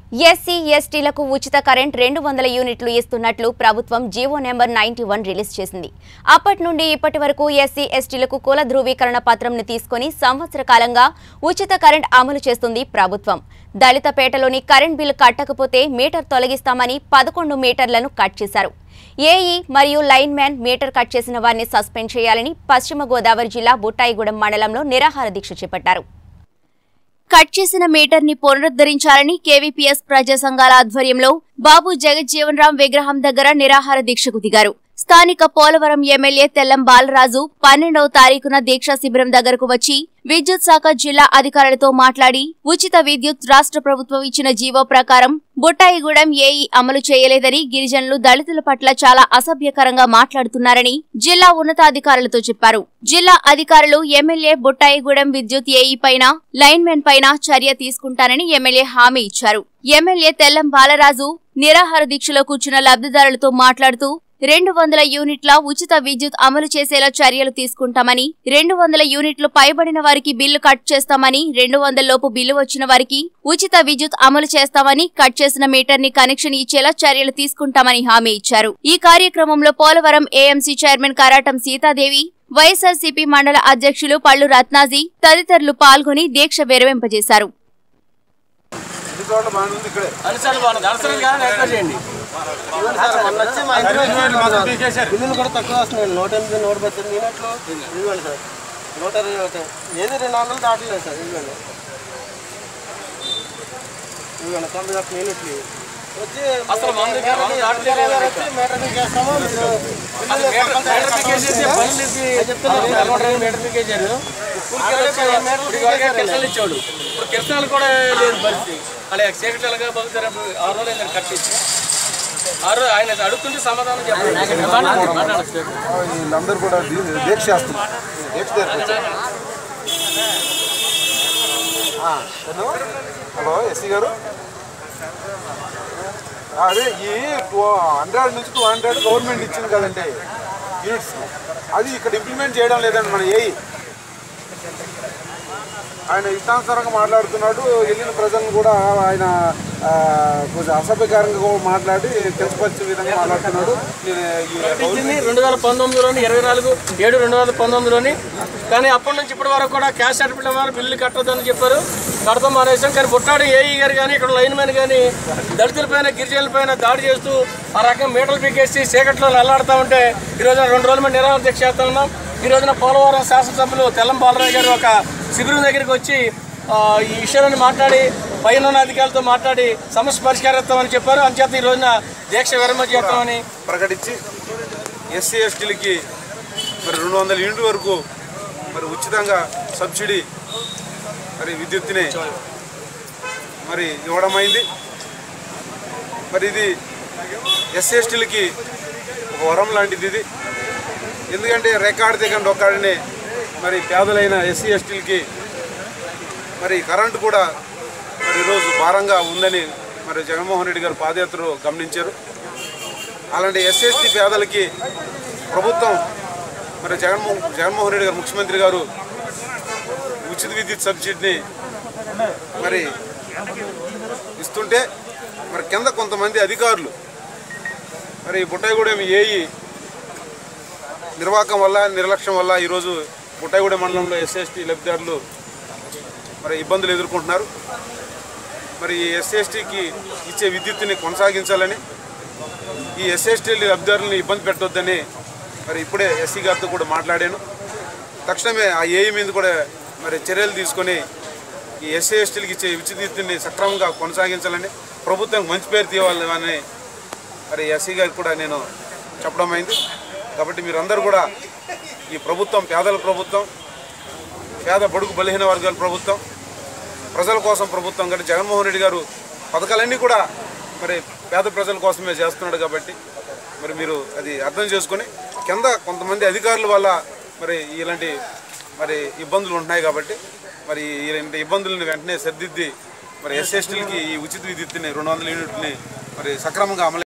SC ఎస్టీలకు ఉచిత current రెండు వందల యూనిట్లు ఇస్తున్నట్లు ప్రభుత్వం GO number ninety one release చేసింది అప్పటి నుండి ఇప్పటి వరకు ఎస్సీ ఎస్టీలకు కుల ధృవీకరణ పత్రంను తీసుకొని సంవత్సర కాలంగా ఉచిత కరెంట్ అమలు చేస్తుంది ప్రభుత్వం దళితపేటలోని కరెంట్ బిల్లు కట్టకపోతే మీటర్ తొలగిస్తామని పదకొండు మీటర్లను కట్ చేశారు ఏఈ మరియు లైన్ మ్యాన్ మీటర్ కట్ చేసిన వారిని సస్పెండ్ చేయాలని పశ్చిమ గోదావరి జిల్లా బుట్టాయిగూడెం మండలంలో నిరాహార దీక్ష చేపట్టారు కట్ చేసిన మీటర్ ని పునరుద్ధరించాలని కేవీపీఎస్ ప్రజా సంఘాల ఆధ్వర్యంలో బాబు జగజ్జీవన్ రామ్ విగ్రహం దగ్గర నిరాహార దీక్షకు దిగారు స్థానిక పోలవరం ఎమ్మెల్యే తెల్లం బాలరాజు పన్నెండవ తారీఖున దీక్షా శిబిరం దగ్గరకు వచ్చి విద్యుత్ శాఖ జిల్లా అధికారులతో మాట్లాడి ఉచిత విద్యుత్ రాష్ట్ర ప్రభుత్వం ఇచ్చిన జీవో ప్రకారం బుట్టాయిగూడెం ఏఈ అమలు చేయలేదని గిరిజనులు దళితుల పట్ల చాలా అసభ్యకరంగా మాట్లాడుతున్నారని జిల్లా ఉన్నతాధికారులతో చెప్పారు జిల్లా అధికారులు ఎమ్మెల్యే బుట్టాయిగూడెం విద్యుత్ ఏఈ పైన లైన్మెన్ పైన చర్య తీసుకుంటానని ఎమ్మెల్యే హామీ ఇచ్చారు ఎమ్మెల్యే తెల్లం బాలరాజు నిరాహార దీక్షలో కూర్చున్న లబ్ధిదారులతో మాట్లాడుతూ రెండు వందల యూనిట్ల ఉచిత విద్యుత్ అమలు చేసేలా చర్యలు తీసుకుంటామని రెండు వందల యూనిట్లు పైబడిన వారికి బిల్లు కట్ చేస్తామని రెండు వందల లోపు బిల్లు వచ్చిన వారికి ఉచిత విద్యుత్ అమలు చేస్తామని కట్ చేసిన మీటర్ ని కనెక్షన్ ఇచ్చేలా చర్యలు తీసుకుంటామని హామీ ఇచ్చారు ఈ కార్యక్రమంలో Polavaram AMC chairman Karatam Sitadevi YSRCP మండల అధ్యక్షులు పళ్ళు రత్నాజీ తదితరులు పాల్గొని దీక్ష విరమింపజేశారు ఈ చోట బాగానే ఉంది ఇక్కడే అనుసరణ బాగుంది అనుసరణ కానీ ఎక్కువ చేయండి బిల్లులు కూడా తక్కువ వస్తున్నాయి నూట ఎనిమిది నూట పద్దెనిమిది యూనిట్లు ఇదిగోండి సార్ నూట ఇరవై ఒకటి ఏది రెండు వందలు దాటలేదు సార్ ఇదిగోండి ఇదిగోండి తొంభై ఒక్క యూనిట్లు ఇవి. వచ్చి అసలు వంద వంద దాటలేదు కదా వచ్చి మీటర్ మీకు వేస్తాము మీరు అది మీటర్ మీటర్ పీకేసేసి పనులకి చెప్తున్నారు మీటర్ పీకేసారు స్కూల్కి వచ్చి ఇప్పుడు వరకే కిరసనాలు ఇచ్చాడు ఇప్పుడు కిరసనాలు కూడా లేదు పరిస్థితి అలా చీకటి ఎలాగా బతుకుతారు అప్పుడు ఆ రోజు ఆయన కట్టించి ఆ రోజు ఆయన అడుగుతుంటే సమాధానం చెప్పండి మాట్లాడచ్చు వీళ్ళందరూ కూడా దీ- దీక్ష చేస్తున్నారు దీక్ష జరిపించారు హలో ఎస్సీ గారు ఆ, అదే ఈ టూ హండ్రెడ్ నుంచి టూ హండ్రెడ్ గవర్నమెంట్ ఇచ్చింది కదండి యూనిట్స్ అది ఇక్కడ ఇంప్లిమెంట్ చేయడం లేదండి మన ఏఈ ఆయన ఇష్టానుసారంగా మాట్లాడుతున్నాడు వెళ్ళిన ప్రజలను కూడా ఆయన ఆ, కొంచెం అసభ్యకరంగా కూడా మాట్లాడి కించపరిచే విధంగా మాట్లాడుతున్నాడు నేను ఈ ఇచ్చింది రెండు వేల పంతొమ్మిదిలోని ఇరవై నాలుగు ఏడు రెండు వేల పంతొమ్మిదిలోని కానీ అప్పటి నుంచి ఇప్పటి వరకు కూడా క్యాష్ సర్టిఫికేట్ వారు బిల్లు కట్టొద్దని చెప్పారు కడతాం మానేసాం కానీ బుట్టాడు ఏఈ గారు కానీ ఇక్కడ లైన్ మ్యాన్ కానీ దళితులపైన గిరిజనులపైన దాడి చేస్తూ ఆ రకం మీటర్లు పీకేసి చీకట్లో అల్లాడుతూ ఉంటే ఈ రోజున రెండు రోజుల మీద నిరాహార దీక్ష చేస్తా ఉన్నాం ఈ రోజున పోలవరం శాసనసభ్యులు తెల్లం బాలరాజు గారు ఒక శిబిరం దగ్గరికి వచ్చి ఆ, ఈ విషయాలను మాట్లాడి పైన ఉన్న అధికారులతో మాట్లాడి సమస్య పరిష్కారిస్తామని చెప్పారు అంచేత ఈ రోజున దీక్ష విరమణ చేస్తామని ప్రకటించి ఎస్సీ ఎస్టీలకి మరి రెండు వందల యూనిట్ వరకు మరి ఉచితంగా సబ్సిడీ మరి విద్యుత్తుని మరి ఇవ్వడం అయింది మరి ఇది ఎస్సీ ఎస్టీలకి ఒక వరం లాంటిది ఇది ఎందుకంటే రికార్డు దిగండి ఒక్కడిని మరి పేదలైన ఎస్సీ ఎస్టీలకి మరి కరెంటు కూడా మరి ఈరోజు భారంగా ఉందని మరి జగన్మోహన్ రెడ్డి గారు పాదయాత్రలో గమనించారు అలాంటి ఎస్ఎస్టీ పేదలకి ప్రభుత్వం మరి జగన్మోహన్ జగన్మోహన్ రెడ్డి గారు ముఖ్యమంత్రి గారు ఉచిత విద్యుత్ సబ్సిడీని మరి ఇస్తుంటే మరి కింద కొంతమంది అధికారులు మరి బుట్టాయిగూడెం ఏఈ నిర్వాహకం వల్ల నిర్లక్ష్యం వల్ల ఈరోజు బుట్టాయిగూడెం మండలంలో ఎస్ఎస్టీ లబ్ధిదారులు మరి ఇబ్బందులు ఎదుర్కొంటున్నారు మరి ఎస్సీఎస్టీకి ఇచ్చే విద్యుత్తుని కొనసాగించాలని ఈ ఎస్ఎస్టీ లబ్ధిదారులను ఇబ్బంది పెట్టొద్దని మరి ఇప్పుడే ఎస్సీ గారితో కూడా మాట్లాడాను తక్షణమే ఆ ఏఈ మీద కూడా మరి చర్యలు తీసుకొని ఈ ఎస్సీ ఎస్టీలకు ఇచ్చే విద్యుత్తుని సక్రమంగా కొనసాగించాలని ప్రభుత్వానికి మంచి పేరు తీయాలని మరి ఎస్సీ గారికి కూడా నేను చెప్పడం అయింది కాబట్టి మీరందరూ కూడా ఈ ప్రభుత్వం పేదల ప్రభుత్వం పేద బడుగు బలహీన వర్గాల ప్రభుత్వం ప్రజల కోసం ప్రభుత్వం కానీ జగన్మోహన్ రెడ్డి గారు పథకాలన్నీ కూడా మరి పేద ప్రజల కోసమే చేస్తున్నాడు కాబట్టి మరి మీరు అది అర్థం చేసుకొని కింద కొంతమంది అధికారుల వల్ల మరి ఇలాంటి మరి ఇబ్బందులు ఉంటున్నాయి కాబట్టి మరి ఇలాంటి ఇబ్బందులను వెంటనే సర్దిద్ది మరి ఎస్ఎస్టీలకి ఈ ఉచిత విద్యుత్తుని రెండు వందల యూనిట్ని మరి సక్రమంగా అమలు